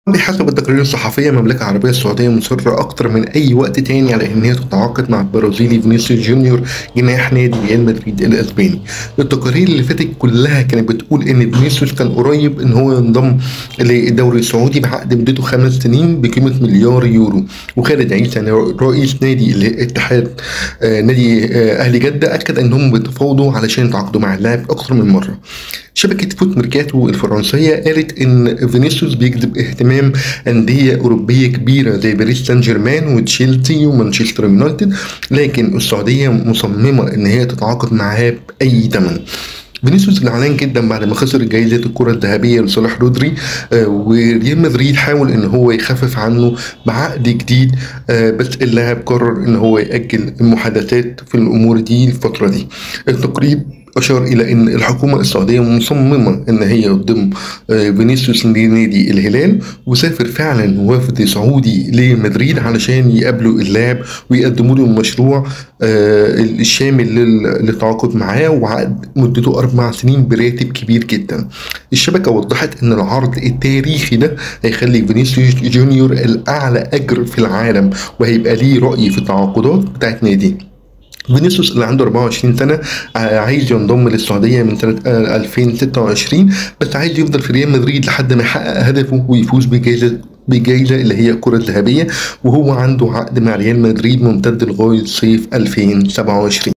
بحسب التقارير الصحفية المملكة العربية السعودية مصرة أكتر من أي وقت تاني على إن هي تتعاقد مع البرازيلي فينيسيوس جونيور جناح نادي ريال مدريد الأسباني. التقارير اللي فاتت كلها كانت بتقول إن فينيسيوس كان قريب إن هو ينضم للدوري السعودي بعقد مدته خمس سنين بقيمة مليار يورو. وخالد عيسى رئيس نادي الاتحاد آه نادي آه أهلي جدة أكد إنهم بيتفاوضوا علشان يتعاقدوا مع اللاعب أكتر من مرة. شبكة فوت ميركاتو الفرنسية قالت إن فينيسيوس بيجذب اهتمام أندية أوروبية كبيرة زي باريس سان جيرمان وتشيلسي ومانشستر يونايتد لكن السعودية مصممة إن هي تتعاقد معاه بأي ثمن فينيسيوس زعلان جدا بعد ما خسر جائزة الكرة الذهبية لصالح رودري آه وريال مدريد حاول ان هو يخفف عنه بعقد جديد آه بس اللاعب قرر ان هو يأجل المحادثات في الامور دي الفترة دي التقرير أشار إلى أن الحكومة السعودية مصممة أن هي تضم فينيسيوس لنادي الهلال وسافر فعلا وفد سعودي لمدريد علشان يقابلوا اللاعب ويقدموا له المشروع الشامل للتعاقد معاه وعقد مدته أربع سنين براتب كبير جدا. الشبكة وضحت أن العرض التاريخي ده هيخلي فينيسيوس جونيور الأعلى أجر في العالم وهيبقى ليه رأي في التعاقدات بتاعت نادي. فينيسيوس اللي عنده 24 سنة عايز ينضم للسعودية من سنة 2026 بس عايز يفضل في ريال مدريد لحد ما يحقق هدفه ويفوز بجائزة بجائزة اللي هي الكرة الذهبية وهو عنده عقد مع ريال مدريد ممتد لغاية صيف 2027